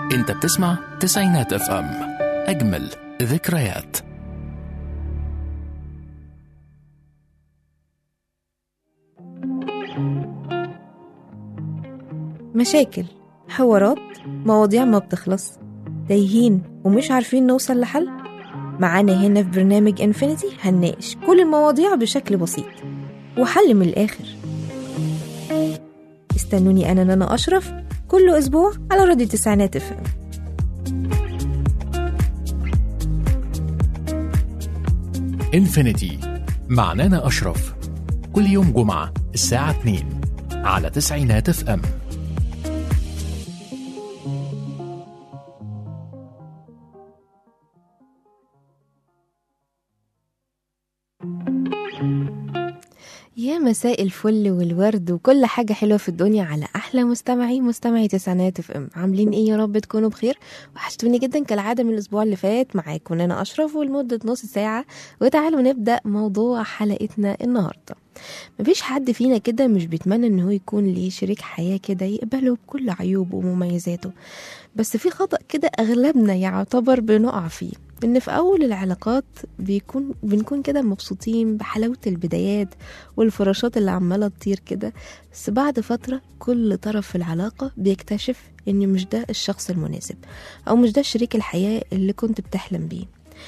انت بتسمع تسعينات اف ام اجمل ذكريات مشاكل حوارات مواضيع ما بتخلص تايهين ومش عارفين نوصل لحل معانا هنا في برنامج انفينيتي هنناقش كل المواضيع بشكل بسيط وحل من الآخر استنوني أنا نانا أشرف كل أسبوع على راديو تسعينات اف ام انفينيتي مع نانا اشرف كل يوم جمعة الساعة 2 على تسعينات اف ام يا مساء الفل والورد وكل حاجة حلوة في الدنيا على أحلى مستمعي مستمعي تسعينات اف ام عاملين ايه يا رب تكونوا بخير وحشتوني جدا كالعادة من الأسبوع اللي فات معاكم أنا أشرف ولمدة نص ساعة وتعالوا نبدأ موضوع حلقتنا النهاردة مفيش حد فينا كده مش بيتمنى ان هو يكون ليه شريك حياة كده يقبله بكل عيوبه ومميزاته بس في خطأ كده أغلبنا يعتبر بنقع فيه ان في اول العلاقات بيكون بنكون كده مبسوطين بحلاوة البدايات والفراشات اللي عمالة تطير كده بس بعد فترة كل طرف في العلاقة بيكتشف ان مش ده الشخص المناسب او مش ده شريك الحياة اللي كنت بتحلم بيه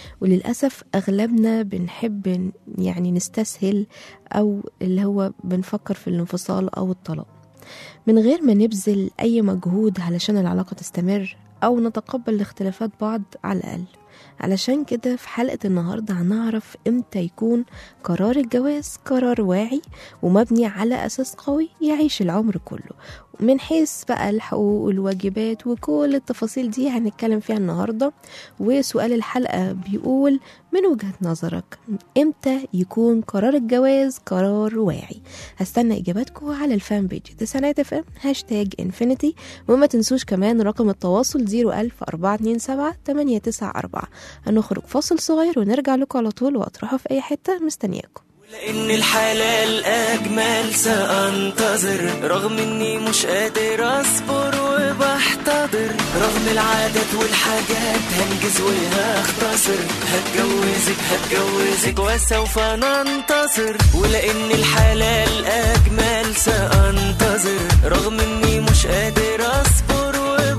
وللأسف أغلبنا بنحب ن- يعني نستسهل أو اللي هو بنفكر في الانفصال أو الطلاق من غير ما نبذل أي مجهود علشان العلاقة تستمر أو نتقبل اختلافات بعض على الأقل علشان كده في حلقة النهاردة هنعرف امتى يكون قرار الجواز قرار واعي ومبني على أساس قوي يعيش العمر كله من حيث بقى الحقوق والواجبات وكل التفاصيل دي هنتكلم فيها النهاردة وسؤال الحلقة بيقول من وجهة نظرك امتى يكون قرار الجواز قرار واعي هستنى اجاباتكم على الفان بيج تسعينات اف ام هاشتاج انفينيتي وما تنسوش كمان رقم التواصل 01000 427 894 هنخرج فاصل صغير ونرجع لكم على طول واطرحوا في اي حتة مستنياكم لأن الحلال أجمل سأنتظر رغم إني مش قادر أصبر وبحتضر رغم العادات والحاجات هنجز وهختصر هتجوزك هتجوزك وسوف ننتصر ولأن الحلال أجمل سأنتظر رغم إني مش قادر أصبر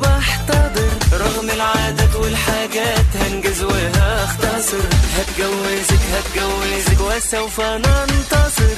وبحتضر رغم العادات والحاجات هنجز وهختصر هتجوزك هتجوزك وسوف ننتصر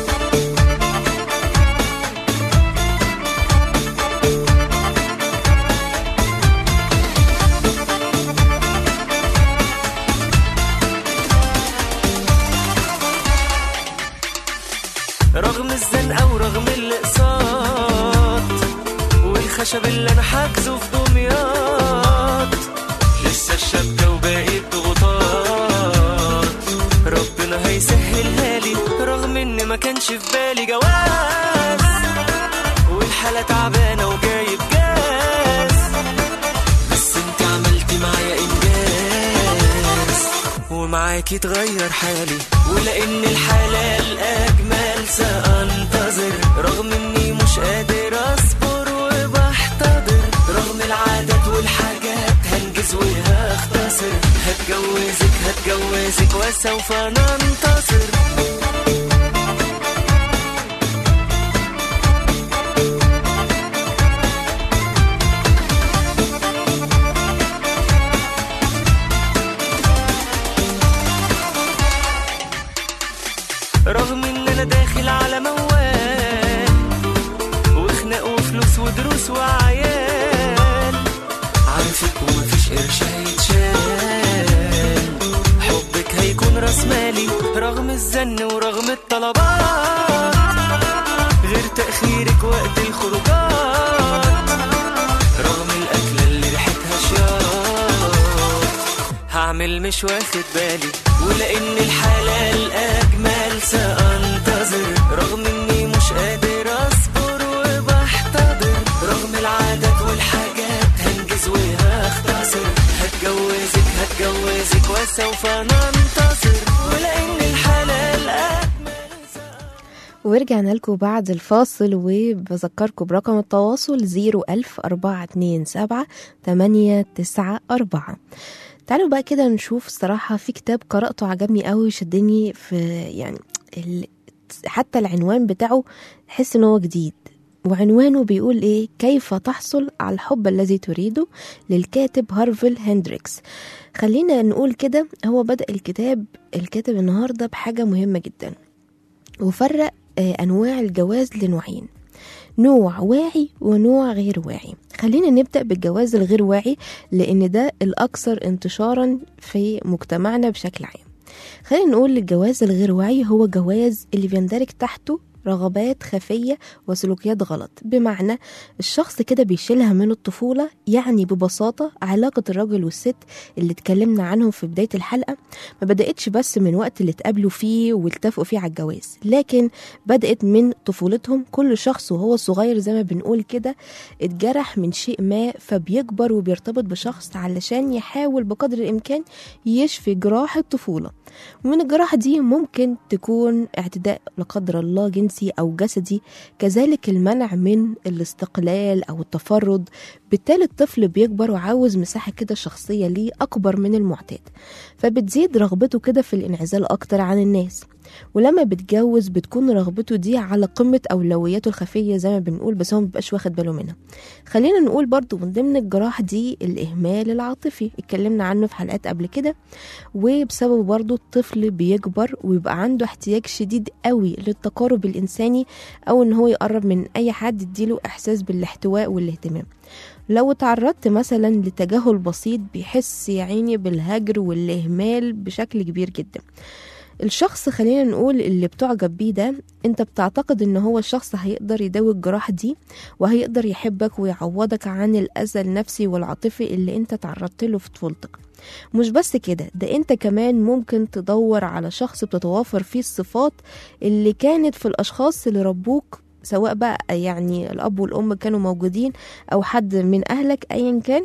رغم الزنقة ورغم الاقساط والخشب اللي انا حاجزه في دمياط لسه الشبكة وباقي الضغوطات ربنا هيسهلها لي رغم ان ما كانش في بالي جواز والحالة تعبانة وجايب جاز بس انت عملتي معايا انجاز ومعاكي تغير حالي ولان الحلال اجمل سانتظر رغم اني مش قادر اصبر وبحتضر رغم العادات والحاجات هنجز وهختصر هتجوزك هتجوزك وسوف ننتصر رغم ان انا داخل على موال وخناق وفلوس ودروس وعيال عارفك ومفيش قرش هيتشال حبك هيكون راس مالي رغم الزن ورغم الطلبات غير تأخيرك وقت الخروجات رغم الأكلة اللي ريحتها شياط هعمل مش واخد بالي ولأن الحلال أجمل سأنتظر رغم إني مش قادر أصبر وبحتضر رغم العادات والحاجات هنجز وهختصر هتجوزك هتجوزك وسوف ننتصر ولأن الحلال أجمل ورجعنا لكم بعد الفاصل وبذكركم برقم التواصل 01000 427 894 تعالوا بقى كده نشوف الصراحة في كتاب قرأته عجبني قوي شدني في يعني ال... حتى العنوان بتاعه تحس ان هو جديد وعنوانه بيقول ايه كيف تحصل على الحب الذي تريده للكاتب هارفل هندريكس خلينا نقول كده هو بدأ الكتاب الكاتب النهاردة بحاجة مهمة جدا وفرق آه، أنواع الجواز لنوعين نوع واعي ونوع غير واعي خلينا نبدأ بالجواز الغير واعي لأن ده الأكثر انتشارا في مجتمعنا بشكل عام خلينا نقول الجواز الغير واعي هو جواز اللي بيندرج تحته رغبات خفية وسلوكيات غلط بمعنى الشخص كده بيشيلها من الطفولة يعني ببساطة علاقة الراجل والست اللي اتكلمنا عنهم في بداية الحلقة ما بدأتش بس من وقت اللي اتقابلوا فيه واتفقوا فيه على الجواز لكن بدأت من طفولتهم كل شخص وهو صغير زي ما بنقول كده اتجرح من شيء ما فبيكبر وبيرتبط بشخص علشان يحاول بقدر الإمكان يشفي جراح الطفولة ومن الجراحة دي ممكن تكون اعتداء لا قدر الله جنسي أو جسدي كذلك المنع من الاستقلال أو التفرد بالتالي الطفل بيكبر وعاوز مساحة كده شخصية ليه أكبر من المعتاد فبتزيد رغبته كده في الانعزال أكتر عن الناس ولما بتجوز بتكون رغبته دي على قمة أولوياته الخفية زي ما بنقول بس هو مبيبقاش واخد باله منها خلينا نقول برضو من ضمن الجراح دي الإهمال العاطفي اتكلمنا عنه في حلقات قبل كده وبسببه برضو الطفل بيكبر ويبقى عنده احتياج شديد قوي للتقارب الإنساني أو إن هو يقرب من أي حد يديله إحساس بالاحتواء والاهتمام لو تعرضت مثلا لتجاهل بسيط بيحس يا عيني بالهجر والإهمال بشكل كبير جدا الشخص خلينا نقول اللي بتعجب بيه ده انت بتعتقد ان هو الشخص هيقدر يداوي الجراح دي وهيقدر يحبك ويعوضك عن الاذى النفسي والعاطفي اللي انت تعرضت له في طفولتك مش بس كده ده انت كمان ممكن تدور على شخص بتتوافر فيه الصفات اللي كانت في الاشخاص اللي ربوك سواء بقى يعني الاب والام كانوا موجودين او حد من اهلك ايا كان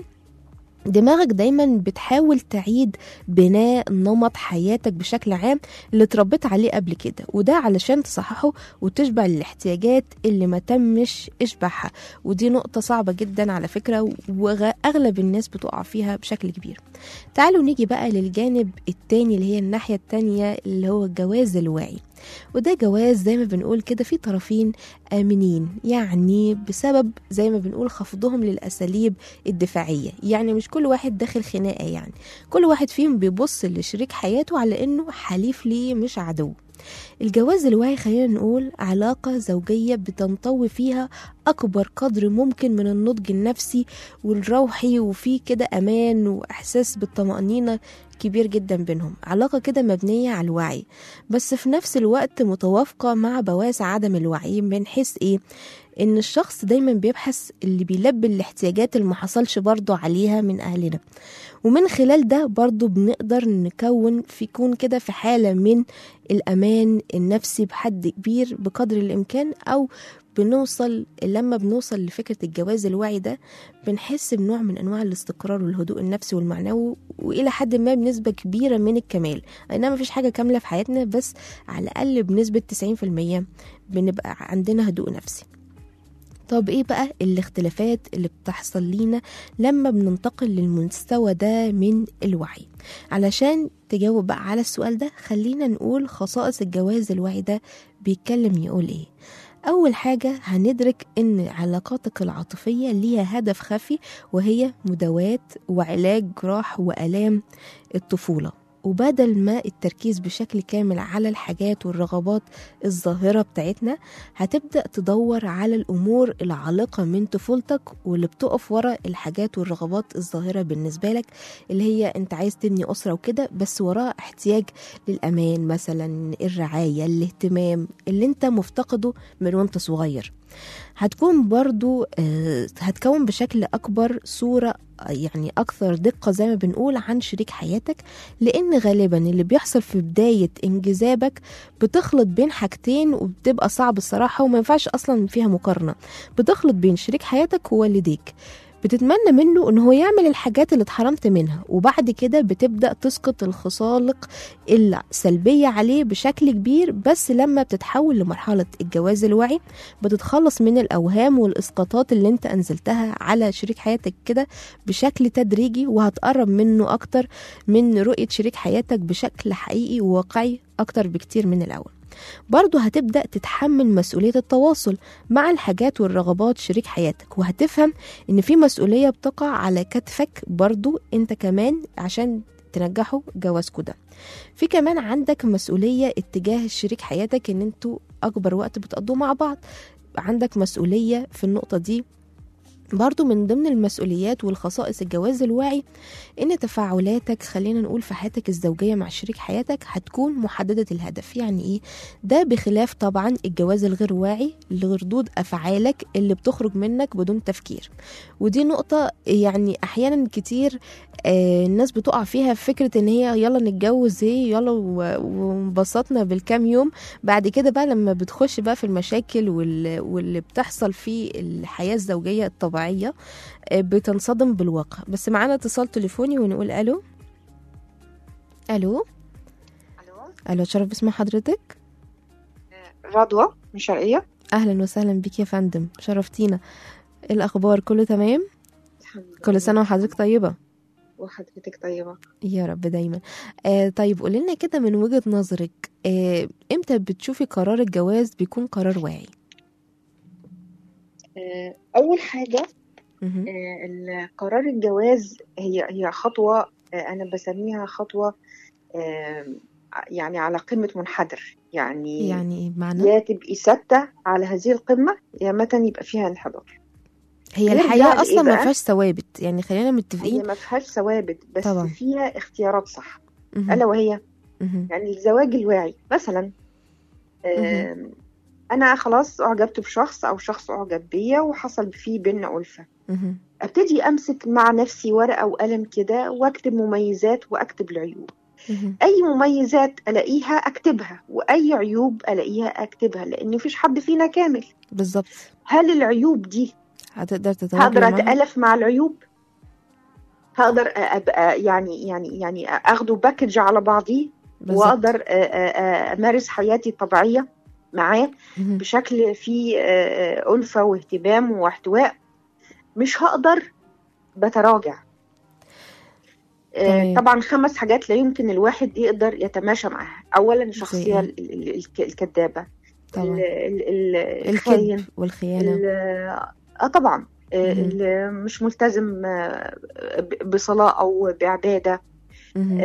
دماغك دايما بتحاول تعيد بناء نمط حياتك بشكل عام اللي اتربيت عليه قبل كده وده علشان تصححه وتشبع الاحتياجات اللي ما تمش اشباعها ودي نقطة صعبة جدا على فكرة واغلب الناس بتقع فيها بشكل كبير تعالوا نيجي بقى للجانب التاني اللي هي الناحية التانية اللي هو الجواز الواعي وده جواز زي ما بنقول كده في طرفين آمنين يعني بسبب زي ما بنقول خفضهم للأساليب الدفاعية يعني مش كل واحد داخل خناقة يعني كل واحد فيهم بيبص لشريك حياته على إنه حليف ليه مش عدو الجواز الواعي خلينا نقول علاقة زوجية بتنطوي فيها أكبر قدر ممكن من النضج النفسي والروحي وفي كده أمان وإحساس بالطمأنينة كبير جدا بينهم علاقة كده مبنية على الوعي بس في نفس الوقت متوافقة مع بواسع عدم الوعي من حيث إيه ان الشخص دايما بيبحث اللي بيلبي الاحتياجات اللي ما حصلش برضه عليها من اهلنا ومن خلال ده برضه بنقدر نكون في يكون كده في حالة من الأمان النفسي بحد كبير بقدر الإمكان أو بنوصل لما بنوصل لفكرة الجواز الواعي ده بنحس بنوع من أنواع الاستقرار والهدوء النفسي والمعنوي وإلى حد ما بنسبة كبيرة من الكمال أنها مفيش حاجة كاملة في حياتنا بس على الأقل بنسبة 90% بنبقى عندنا هدوء نفسي طب ايه بقى الاختلافات اللي بتحصل لينا لما بننتقل للمستوى ده من الوعي علشان تجاوب بقى على السؤال ده خلينا نقول خصائص الجواز الوعي ده بيتكلم يقول ايه أول حاجة هندرك إن علاقاتك العاطفية ليها هدف خفي وهي مداواة وعلاج جراح وآلام الطفولة وبدل ما التركيز بشكل كامل على الحاجات والرغبات الظاهرة بتاعتنا هتبدأ تدور على الأمور العالقة من طفولتك واللي بتقف ورا الحاجات والرغبات الظاهرة بالنسبة لك اللي هي أنت عايز تبني أسرة وكده بس وراها احتياج للأمان مثلا الرعاية الاهتمام اللي أنت مفتقده من وأنت صغير هتكون برضو آه، هتكون بشكل أكبر صورة آه، يعني أكثر دقة زي ما بنقول عن شريك حياتك لأن غالبا اللي بيحصل في بداية انجذابك بتخلط بين حاجتين وبتبقى صعب الصراحة وما ينفعش أصلا فيها مقارنة بتخلط بين شريك حياتك ووالديك بتتمنى منه ان هو يعمل الحاجات اللي اتحرمت منها وبعد كده بتبدا تسقط الخصالق السلبيه عليه بشكل كبير بس لما بتتحول لمرحله الجواز الواعي بتتخلص من الاوهام والاسقاطات اللي انت انزلتها على شريك حياتك كده بشكل تدريجي وهتقرب منه اكتر من رؤيه شريك حياتك بشكل حقيقي وواقعي اكتر بكتير من الاول برضه هتبدأ تتحمل مسؤولية التواصل مع الحاجات والرغبات شريك حياتك وهتفهم ان في مسؤولية بتقع على كتفك برضه انت كمان عشان تنجحوا جوازكوا ده في كمان عندك مسؤولية اتجاه شريك حياتك ان انتوا اكبر وقت بتقضوه مع بعض عندك مسؤولية في النقطة دي برضو من ضمن المسؤوليات والخصائص الجواز الواعي ان تفاعلاتك خلينا نقول في حياتك الزوجية مع شريك حياتك هتكون محددة الهدف يعني ايه ده بخلاف طبعا الجواز الغير واعي لردود افعالك اللي بتخرج منك بدون تفكير ودي نقطة يعني احيانا كتير آه الناس بتقع فيها في فكرة ان هي يلا نتجوز ايه يلا و- وانبسطنا بالكام يوم بعد كده بقى لما بتخش بقى في المشاكل وال- واللي بتحصل في الحياة الزوجية الطبيعية آه، بتنصدم بالواقع بس معانا اتصال تليفوني ونقول الو الو الو الو شرف باسم حضرتك رضوى من شرقية اهلا وسهلا بك يا فندم شرفتينا إيه الاخبار كله تمام كل سنه وحضرتك طيبه وحضرتك طيبة يا رب دايما آه طيب قولي لنا كده من وجهه نظرك آه امتى بتشوفي قرار الجواز بيكون قرار واعي آه، أول حاجة مهم. آه، ال- قرار الجواز هي هي خطوة آه، أنا بسميها خطوة آه، يعني على قمة منحدر يعني يعني ايه معنى يا تبقي ثابتة على هذه القمة يا متى يبقى فيها انحدار هي نرجع الحياه لإيه اصلا ما بقى؟ فيهاش ثوابت يعني خلينا هي متفقين ما فيهاش ثوابت بس طبعا. فيها اختيارات صح مهم. ألا وهي مهم. يعني الزواج الواعي مثلا آم، انا خلاص اعجبت بشخص او شخص اعجب بيا وحصل فيه بينا الفه مهم. ابتدي امسك مع نفسي ورقه وقلم كده واكتب مميزات واكتب العيوب مهم. اي مميزات الاقيها اكتبها واي عيوب الاقيها اكتبها لان مفيش حد فينا كامل بالظبط هل العيوب دي هتقدر تتواجد هقدر معاها اتالف مع العيوب هقدر ابقى يعني يعني يعني اخده باكج على بعضيه بالظبط. واقدر أ- أ- أ- امارس حياتي الطبيعيه معاه مهم. بشكل فيه آه، ألفة واهتمام واحتواء مش هقدر بتراجع آه، تمام. طبعا خمس حاجات لا يمكن الواحد يقدر يتماشى معاها أولا الشخصية إيه؟ ال- ال- ال- الكذابة طبعا ال- ال- ال- الخاين الكذب والخيانه ال- اه طبعا آه، مهم. اللي مش ملتزم آه، ب- بصلاة أو بعبادة مهم.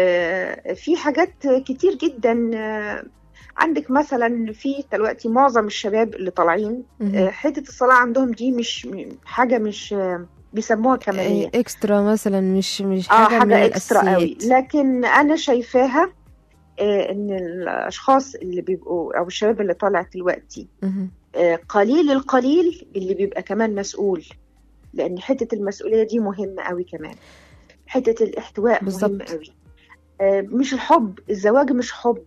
آه، في حاجات كتير جدا آه، عندك مثلا في دلوقتي معظم الشباب اللي طالعين مهم. آه، حته الصلاه عندهم دي مش م- حاجه مش آه، بيسموها كماليه إيه، اكسترا مثلا مش مش اه حاجه, من حاجه اكسترا قوي الاساسيات لكن انا شايفاها آه، ان الاشخاص اللي بيبقوا او الشباب اللي طالع دلوقتي مهم. آه، قليل القليل اللي بيبقى كمان مسؤول لان حته المسؤوليه دي مهمه قوي كمان حته الاحتواء بالظبط. مهم قوي آه، مش الحب الزواج مش حب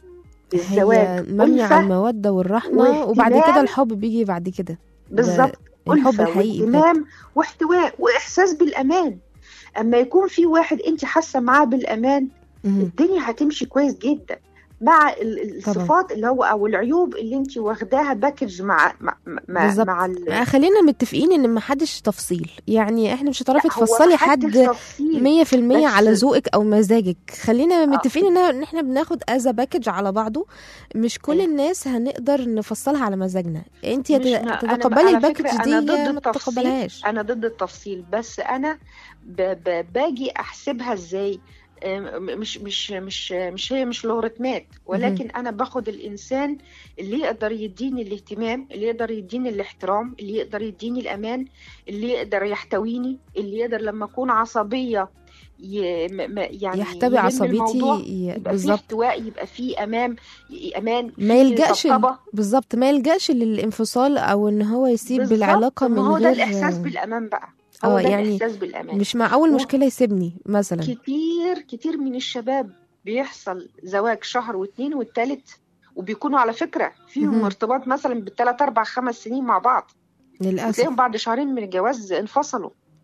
هي الزواج مبني على ألفة المودة والرحمة واهتمام. وبعد كده الحب بيجي بعد كده بالظبط الحب ألفة الحقيقي بجد. واهتمام واحتواء واحساس بالامان اما يكون في واحد انت حاسه معاه بالامان مهم. الدنيا هتمشي كويس جدا مع ال- طبعا. الصفات اللي هو او العيوب اللي انت واخداها باكج مع مع مع, بالظبط. مع ال- آه، خلينا متفقين ان ما حدش تفصيل يعني احنا مش هتعرفي لا، هو تفصلي محدش حد تفصيل. مية في المية بس- على ذوقك او مزاجك خلينا متفقين ان ان احنا بناخد از باكج على بعضه مش كل أيوة. الناس هنقدر نفصلها على مزاجنا انت مش- يا أنا- تتقبلي على الباكج فكرة دي أنا ضد يا ما التفصيل. تتقبلهاش انا ضد التفصيل بس انا ب ب باجي احسبها ازاي آم، مش مش مش مش هي مش لوغاريتمات ولكن انا باخد الانسان اللي يقدر يديني الاهتمام اللي يقدر يديني الاحترام اللي يقدر يديني الامان اللي يقدر يحتويني اللي يقدر لما اكون عصبيه ي... م- م- يعني يحتوي يلم عصبيتي الموضوع، ي- يبقى فيه بالظبط احتواء يبقى فيه امام امان ما فيه يلجأش طبطبة. بالظبط ما يلجأش للانفصال او ان هو يسيب بالظبط. العلاقة من ما هو غير ده الاحساس بالامان بقى هو اه ده يعني الاحساس بالامان مش مع اول و- مشكلة يسيبني مثلا كتير كتير من الشباب بيحصل زواج شهر واتنين والتالت وبيكونوا على فكرة فيهم مهم. ارتباط مثلا بالتلات أربع خمس سنين مع بعض للأسف وتلاقيهم بعد شهرين من الجواز انفصلوا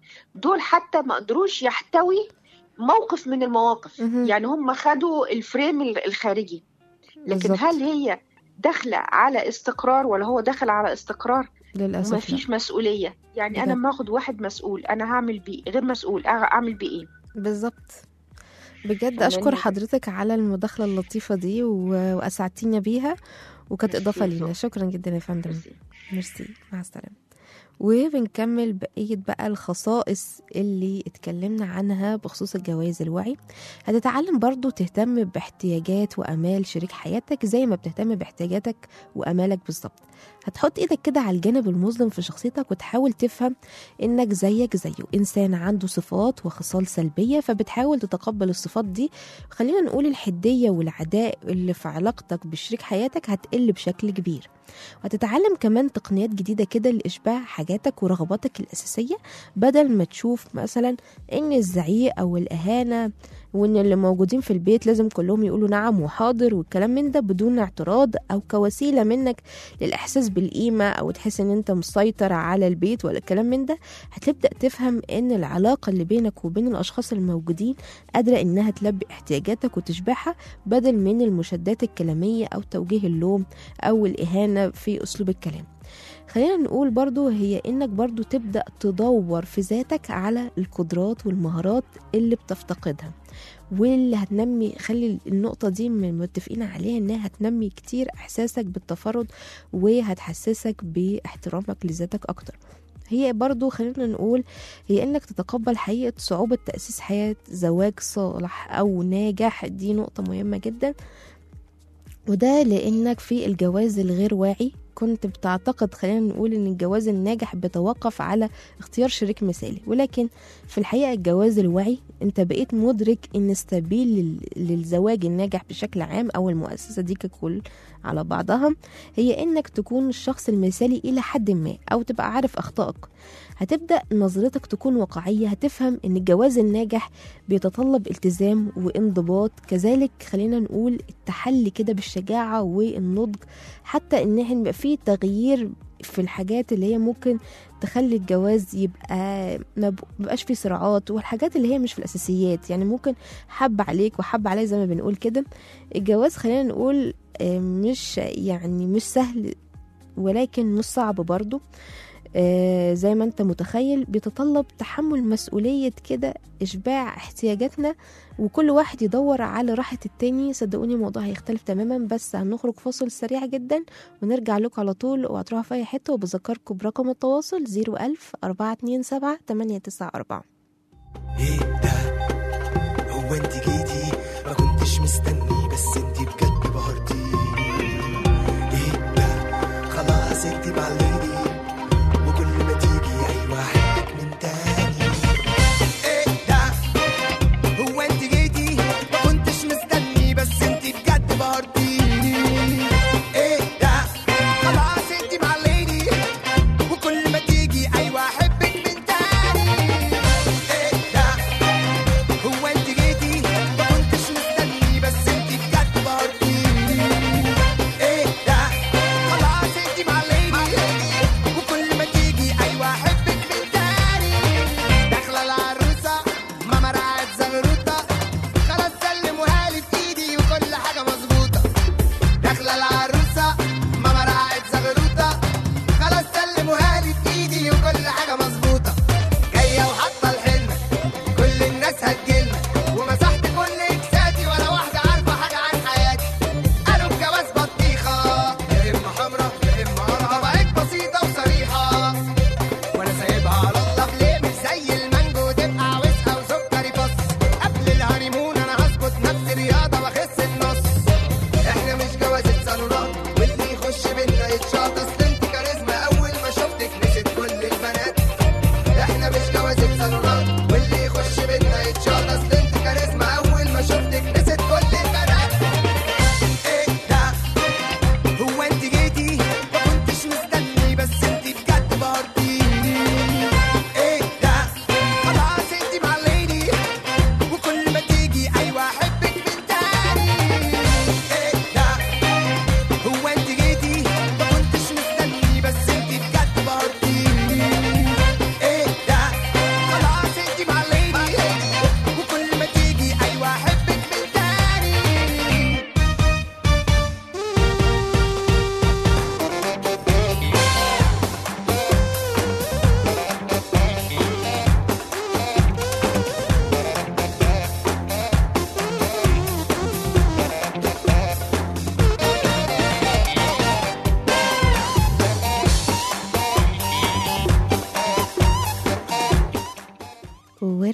دول حتى ما قدروش يحتوي موقف من المواقف مهم. يعني هم خدوا الفريم ال- الخارجي لكن بالظبط. هل هي داخله على استقرار ولا هو داخل على استقرار للاسف ما لا. فيش مسؤوليه يعني انا بجد. ما اخد واحد مسؤول انا هعمل بيه غير مسؤول أع- اعمل بيه ايه بالظبط بجد فاهماني؟ اشكر حضرتك على المداخله اللطيفه دي و- واسعدتينا بيها وكانت ميرسي اضافه يا لينا زهرة. شكرا جدا يا فندم ميرسي. ميرسي مع السلامة وبنكمل بقية بقى الخصائص اللي اتكلمنا عنها بخصوص الجواز الوعي هتتعلم برضو تهتم باحتياجات وأمال شريك حياتك زي ما بتهتم باحتياجاتك وأمالك بالظبط هتحط ايدك كده على الجانب المظلم في شخصيتك وتحاول تفهم انك زيك زيه انسان عنده صفات وخصال سلبية فبتحاول تتقبل الصفات دي خلينا نقول الحدية والعداء اللي في علاقتك بشريك حياتك هتقل بشكل كبير وهتتعلم كمان تقنيات جديدة كده لإشباع حاجاتك ورغباتك الأساسية بدل ما تشوف مثلا إن الزعيق أو الإهانة وإن اللي موجودين في البيت لازم كلهم يقولوا نعم وحاضر والكلام من ده بدون اعتراض أو كوسيلة منك للإحساس بالقيمة أو تحس إن أنت مسيطر على البيت ولا الكلام من ده هتبدأ تفهم إن العلاقة اللي بينك وبين الأشخاص الموجودين قادرة إنها تلبي احتياجاتك وتشبعها بدل من المشادات الكلامية أو توجيه اللوم أو الإهانة في أسلوب الكلام خلينا نقول برضو هي إنك برضو تبدأ تدور في ذاتك على القدرات والمهارات اللي بتفتقدها واللي هتنمي خلي النقطة دي من متفقين عليها إنها هتنمي كتير إحساسك بالتفرد وهتحسسك باحترامك لذاتك أكتر هي برضو خلينا نقول هي انك تتقبل حقيقة صعوبة تأسيس حياة زواج صالح او ناجح دي نقطة مهمة جدا وده لانك في الجواز الغير واعي كنت بتعتقد خلينا نقول ان الجواز الناجح بيتوقف على اختيار شريك مثالي ولكن في الحقيقة الجواز الواعي انت بقيت مدرك ان السبيل لل- للزواج الناجح بشكل عام او المؤسسة دي ككل على بعضها هي انك تكون الشخص المثالي الى حد ما او تبقى عارف اخطائك هتبدأ نظرتك تكون واقعية هتفهم ان الجواز الناجح بيتطلب التزام وانضباط كذلك خلينا نقول التحلي كده بالشجاعة والنضج حتى ان احنا يبقى فيه تغيير في الحاجات اللي هي ممكن تخلي الجواز يبقى ما بقاش فيه صراعات والحاجات اللي هي مش في الاساسيات يعني ممكن حب عليك وحب علي زي ما بنقول كده الجواز خلينا نقول آه، مش يعني مش سهل ولكن مش صعب برضو آه، زي ما انت متخيل بيتطلب تحمل مسؤولية كده إشباع احتياجاتنا وكل واحد يدور على راحة التاني صدقوني الموضوع هيختلف تماما بس هنخرج فاصل سريع جدا ونرجع لكم على طول وهتروحوا في أي حتة وبذكركم برقم التواصل 01000 427 894 ايه ده هو انت جيتي ما كنتش مستني بس انت بجد بهرتيني ايه ده خلاص انت بعليني وكل ما تيجي ايوه احبك من تاني ايه ده هو انت جيتي ما كنتش مستني بس انت بجد بهرتيني ايه ده خلاص انت بعليني وكل ما تيجي ايوه احبك من تاني ايه ده هو انت جيتي ما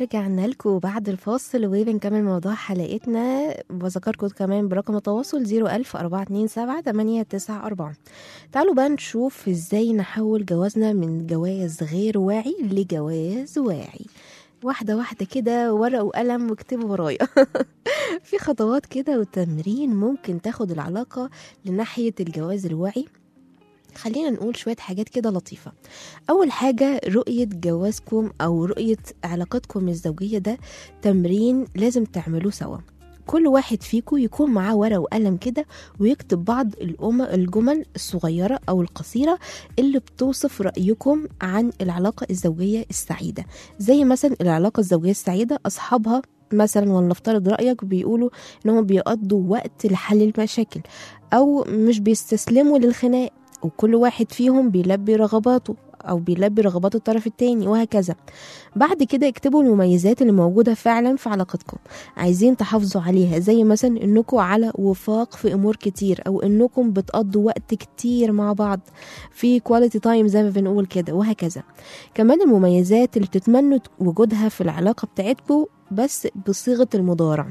ورجعنا لكم بعد الفاصل وبنكمل موضوع حلقتنا بذكركم كمان برقم التواصل 01000 427 894 تعالوا بقى نشوف ازاي نحول جوازنا من جواز غير واعي لجواز واعي واحدة واحدة كده ورقة وقلم واكتبوا ورايا في خطوات كده وتمرين ممكن تاخد العلاقة لناحية الجواز الواعي خلينا نقول شوية حاجات كده لطيفة أول حاجة رؤية جوازكم أو رؤية علاقتكم الزوجية ده تمرين لازم تعملوه سوا كل واحد فيكم يكون معاه ورقة وقلم كده ويكتب بعض الأم الجمل الصغيرة أو القصيرة اللي بتوصف رأيكم عن العلاقة الزوجية السعيدة زي مثلا العلاقة الزوجية السعيدة أصحابها مثلا ولنفترض رأيك بيقولوا إنهم بيقضوا وقت لحل المشاكل أو مش بيستسلموا للخناق وكل واحد فيهم بيلبي رغباته أو بيلبي رغبات الطرف التاني وهكذا بعد كده اكتبوا المميزات اللي موجودة فعلا في علاقتكم عايزين تحافظوا عليها زي مثلا انكم على وفاق في امور كتير او انكم بتقضوا وقت كتير مع بعض في كواليتي تايم زي ما بنقول كده وهكذا كمان المميزات اللي بتتمنوا وجودها في العلاقة بتاعتكم بس بصيغة المضارع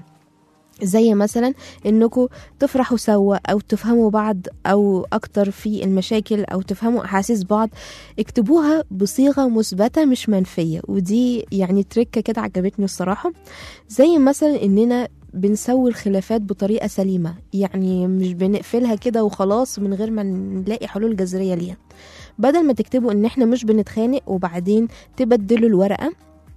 زي مثلا انكم تفرحوا سوا او تفهموا بعض او اكتر في المشاكل او تفهموا احاسيس بعض اكتبوها بصيغه مثبته مش منفيه ودي يعني تركه كده عجبتني الصراحه زي مثلا اننا بنسوي الخلافات بطريقه سليمه يعني مش بنقفلها كده وخلاص من غير ما نلاقي حلول جذريه ليها بدل ما تكتبوا ان احنا مش بنتخانق وبعدين تبدلوا الورقه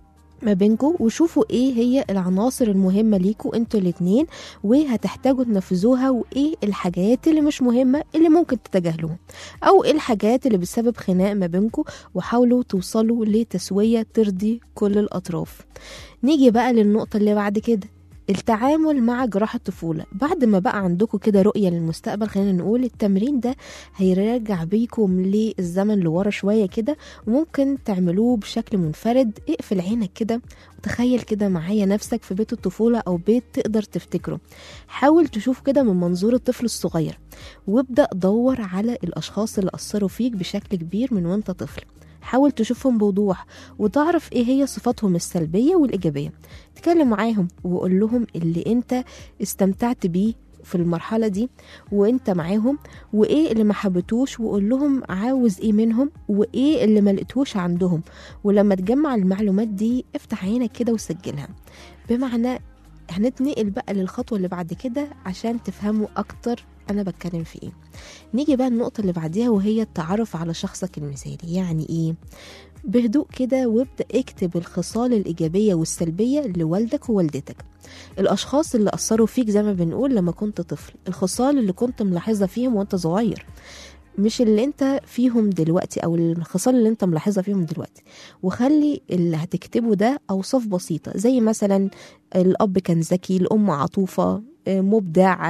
ما بينكم وشوفوا ايه هي العناصر المهمة ليكوا انتوا الاتنين وهتحتاجوا تنفذوها وايه الحاجات اللي مش مهمة اللي ممكن تتجاهلوها او ايه الحاجات اللي بتسبب خناق ما بينكم وحاولوا توصلوا لتسوية ترضي كل الاطراف نيجي بقى للنقطة اللي بعد كده التعامل مع جراح الطفولة بعد ما بقى عندكم كده رؤية للمستقبل خلينا نقول التمرين ده هيرجع بيكم للزمن لورا شوية كده وممكن تعملوه بشكل منفرد اقفل عينك كده وتخيل كده معايا نفسك في بيت الطفولة أو بيت تقدر تفتكره حاول تشوف كده من منظور الطفل الصغير وابدأ دور على الأشخاص اللي أثروا فيك بشكل كبير من وانت طفل حاول تشوفهم بوضوح وتعرف ايه هي صفاتهم السلبية والإيجابية تكلم معاهم وقول لهم اللي انت استمتعت بيه في المرحلة دي وانت معاهم وايه اللي ما حبتوش وقول لهم عاوز ايه منهم وايه اللي ما لقيتوش عندهم ولما تجمع المعلومات دي افتح عينك كده وسجلها بمعنى هنتنقل بقى للخطوة اللي بعد كده عشان تفهموا أكتر أنا بتكلم في إيه نيجي بقى النقطة اللي بعديها وهي التعرف على شخصك المثالي يعني إيه بهدوء كده وابدأ اكتب الخصال الإيجابية والسلبية لوالدك ووالدتك الأشخاص اللي أثروا فيك زي ما بنقول لما كنت طفل الخصال اللي كنت ملاحظة فيهم وانت صغير مش اللي انت فيهم دلوقتي او الخصال اللي انت ملاحظها فيهم دلوقتي وخلي اللي هتكتبه ده اوصاف بسيطه زي مثلا الاب كان ذكي الام عطوفه مبدع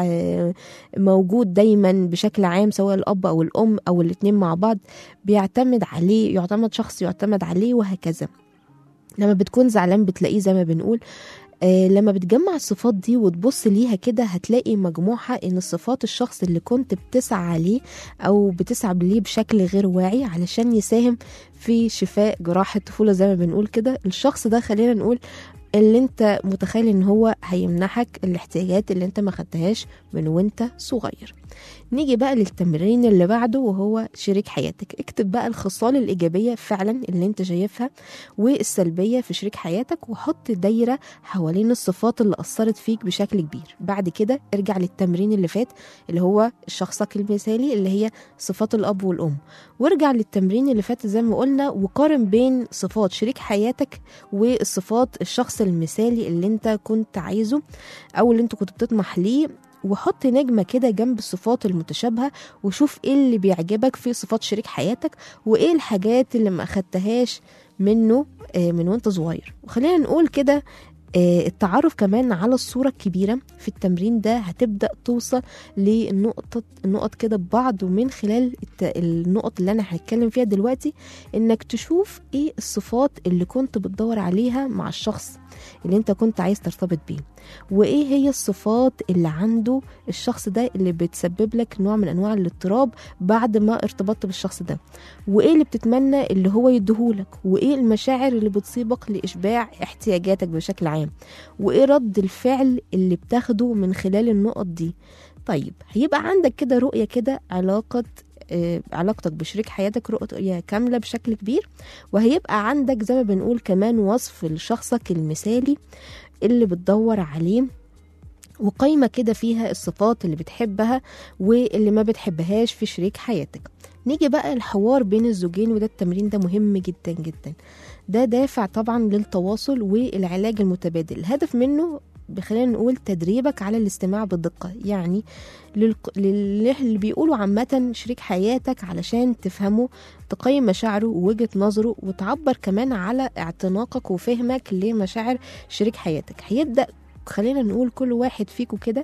موجود دايما بشكل عام سواء الاب او الام او الاتنين مع بعض بيعتمد عليه يعتمد شخص يعتمد عليه وهكذا لما بتكون زعلان بتلاقيه زي ما بنقول آه لما بتجمع الصفات دي وتبص ليها كده هتلاقي مجموعها ان صفات الشخص اللي كنت بتسعى عليه او بتسعى ليه بشكل غير واعي علشان يساهم في شفاء جراح الطفولة زي ما بنقول كده الشخص ده خلينا نقول اللي انت متخيل ان هو هيمنحك الاحتياجات اللي انت ما خدتهاش من وانت صغير نيجي بقى للتمرين اللي بعده وهو شريك حياتك اكتب بقى الخصال الإيجابية فعلا اللي انت شايفها والسلبية في شريك حياتك وحط دايرة حوالين الصفات اللي أثرت فيك بشكل كبير بعد كده ارجع للتمرين اللي فات اللي هو شخصك المثالي اللي هي صفات الأب والأم وارجع للتمرين اللي فات زي ما قلنا وقارن بين صفات شريك حياتك وصفات الشخص المثالي اللي انت كنت عايزه او اللي انت كنت بتطمح ليه وحط نجمة كده جنب الصفات المتشابهة وشوف ايه اللي بيعجبك في صفات شريك حياتك وايه الحاجات اللي ما اخدتهاش منه من وانت صغير وخلينا نقول كده التعرف كمان على الصورة الكبيرة في التمرين ده هتبدأ توصل لنقطة النقط كده ببعض ومن خلال النقط اللي أنا هتكلم فيها دلوقتي إنك تشوف إيه الصفات اللي كنت بتدور عليها مع الشخص اللي أنت كنت عايز ترتبط بيه وايه هي الصفات اللي عنده الشخص ده اللي بتسبب لك نوع من انواع الاضطراب بعد ما ارتبطت بالشخص ده وايه اللي بتتمنى اللي هو يديهولك وايه المشاعر اللي بتصيبك لاشباع احتياجاتك بشكل عام وايه رد الفعل اللي بتاخده من خلال النقط دي طيب هيبقى عندك كده رؤية كده علاقة آه، علاقتك بشريك حياتك رؤية كاملة بشكل كبير وهيبقى عندك زي ما بنقول كمان وصف لشخصك المثالي اللي بتدور عليه وقايمة كده فيها الصفات اللي بتحبها واللي ما بتحبهاش في شريك حياتك نيجي بقى الحوار بين الزوجين وده التمرين ده مهم جدا جدا ده دافع طبعا للتواصل والعلاج المتبادل الهدف منه خلينا نقول تدريبك على الاستماع بدقة يعني للق... لل- اللي بيقولوا عامة شريك حياتك علشان تفهمه تقيم مشاعره ووجهة نظره وتعبر كمان على اعتناقك وفهمك لمشاعر شريك حياتك هيبدأ خلينا نقول كل واحد فيكم كده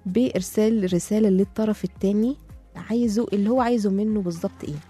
بإرسال رسالة للطرف التاني عايزه اللي هو عايزه منه بالظبط ايه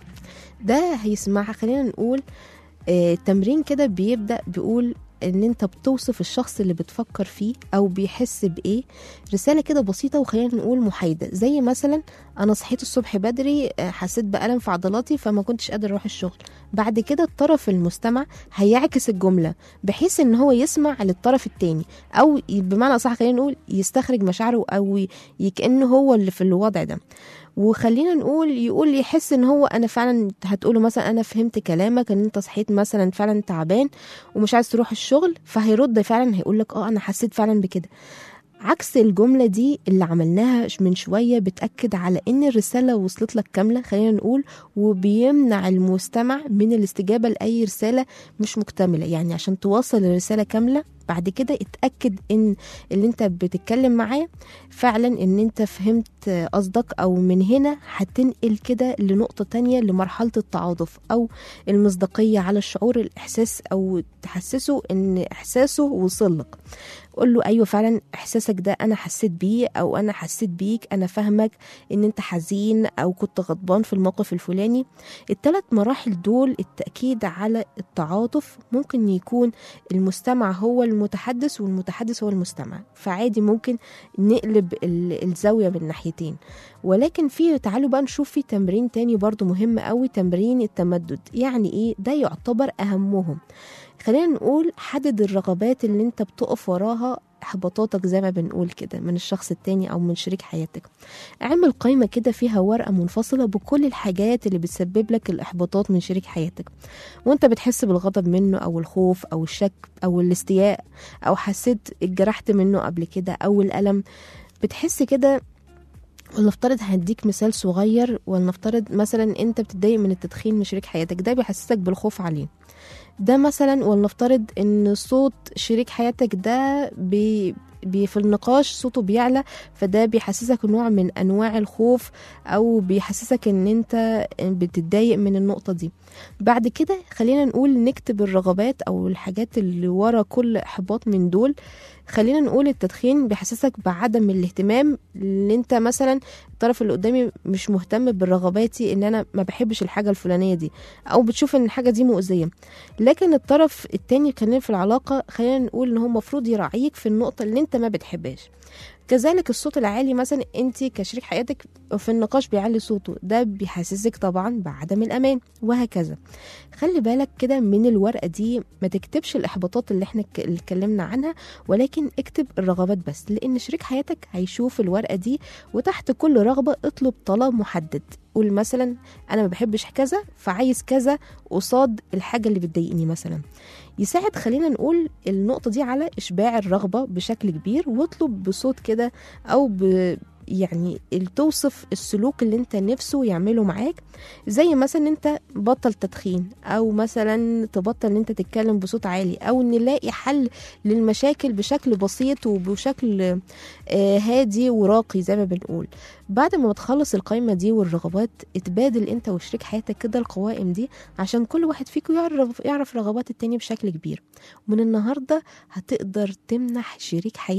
ده هيسمعها خلينا نقول آه، تمرين كده بيبدأ بيقول ان انت بتوصف الشخص اللي بتفكر فيه او بيحس بايه رساله كده بسيطه وخلينا نقول محايده زي مثلا انا صحيت الصبح بدري آه، حسيت بالم في عضلاتي فما كنتش قادر اروح الشغل بعد كده الطرف المستمع هيعكس الجمله بحيث ان هو يسمع للطرف التاني او ي- بمعنى صح خلينا نقول يستخرج مشاعره او ي- كانه هو اللي في الوضع ده وخلينا نقول يقول يحس ان هو انا فعلا هتقوله مثلا انا فهمت كلامك ان انت صحيت مثلا فعلا تعبان ومش عايز تروح الشغل فهيرد فعلا هيقول لك اه انا حسيت فعلا بكده عكس الجملة دي اللي عملناها من شوية بتأكد على إن الرسالة وصلت لك كاملة خلينا نقول وبيمنع المستمع من الاستجابة لأي رسالة مش مكتملة يعني عشان توصل الرسالة كاملة بعد كده اتأكد إن اللي أنت بتتكلم معاه فعلا إن أنت فهمت قصدك أو من هنا هتنقل كده لنقطة تانية لمرحلة التعاطف أو المصداقية على الشعور الإحساس أو تحسسه إن إحساسه وصل لك قول له ايوه فعلا احساسك ده انا حسيت بيه او انا حسيت بيك انا فاهمك ان انت حزين او كنت غضبان في الموقف الفلاني الثلاث مراحل دول التاكيد على التعاطف ممكن يكون المستمع هو المتحدث والمتحدث هو المستمع فعادي ممكن نقلب ال- الزاويه من ناحيتين ولكن في تعالوا بقى نشوف في تمرين تاني برضو مهم قوي تمرين التمدد يعني ايه ده يعتبر اهمهم خلينا نقول حدد الرغبات اللي انت بتقف وراها احباطاتك زي ما بنقول كده من الشخص التاني او من شريك حياتك اعمل قائمة كده فيها ورقة منفصلة بكل الحاجات اللي بتسبب لك الاحباطات من شريك حياتك وانت بتحس بالغضب منه او الخوف او الشك او الاستياء او حسيت اتجرحت منه قبل كده او الالم بتحس كده ولنفترض هديك مثال صغير ولنفترض مثلا انت بتتضايق من التدخين من شريك حياتك ده بيحسسك بالخوف عليه ده مثلا ولنفترض ان صوت شريك حياتك ده بي بي في النقاش صوته بيعلى فده بيحسسك نوع من انواع الخوف او بيحسسك ان انت بتتضايق من النقطة دي بعد كده خلينا نقول نكتب الرغبات او الحاجات اللي ورا كل احباط من دول خلينا نقول التدخين بيحسسك بعدم الاهتمام اللي انت مثلا الطرف اللي قدامي مش مهتم برغباتي ان انا ما بحبش الحاجة الفلانية دي او بتشوف ان الحاجة دي مؤذية لكن الطرف التاني كان في العلاقة خلينا نقول ان هو المفروض يراعيك في النقطة اللي انت ما بتحبهاش كذلك الصوت العالي مثلا انت كشريك حياتك في النقاش بيعلي صوته ده بيحسسك طبعا بعدم الامان وهكذا خلي بالك كده من الورقه دي ما تكتبش الاحباطات اللي احنا ك- اللي اتكلمنا عنها ولكن اكتب الرغبات بس لان شريك حياتك هيشوف الورقه دي وتحت كل رغبه اطلب طلب محدد قول مثلا انا ما بحبش كذا فعايز كذا قصاد الحاجه اللي بتضايقني مثلا يساعد خلينا نقول النقطة دي على إشباع الرغبة بشكل كبير واطلب بصوت كده أو ب يعني ال- توصف السلوك اللي انت نفسه يعمله معاك زي مثلا انت بطل تدخين او مثلا تبطل ان انت تتكلم بصوت عالي او نلاقي حل للمشاكل بشكل بسيط وبشكل آه، هادي وراقي زي ما بنقول بعد ما تخلص القائمة دي والرغبات اتبادل انت وشريك حياتك كده القوائم دي عشان كل واحد فيكم يعرف يعرف رغبات التاني بشكل كبير ومن النهارده هتقدر تمنح شريك حياتك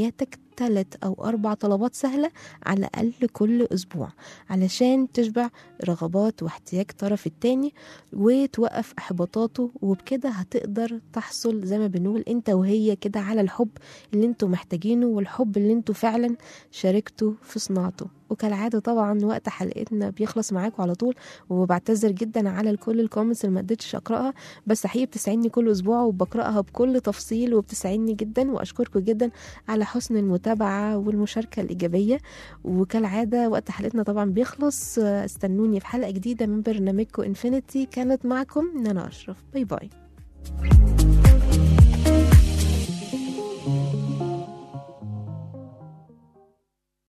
تلات أو أربع طلبات سهلة على الأقل كل أسبوع علشان تشبع رغبات واحتياج الطرف التاني وتوقف إحباطاته وبكده هتقدر تحصل زي ما بنقول انت وهي كده على الحب اللي انتوا محتاجينه والحب اللي انتوا فعلا شاركتوا في صناعته وكالعادة طبعا وقت حلقتنا بيخلص معاكم على طول وبعتذر جدا على كل الكومنتس اللي ما قدرتش اقراها بس حقيقي بتسعدني كل اسبوع وبقراها بكل تفصيل وبتسعدني جدا واشكركم جدا على حسن المتابعة والمشاركة الإيجابية وكالعادة وقت حلقتنا طبعا بيخلص استنوني في حلقة جديدة من برنامجكم انفينيتي كانت معكم نانا أشرف باي باي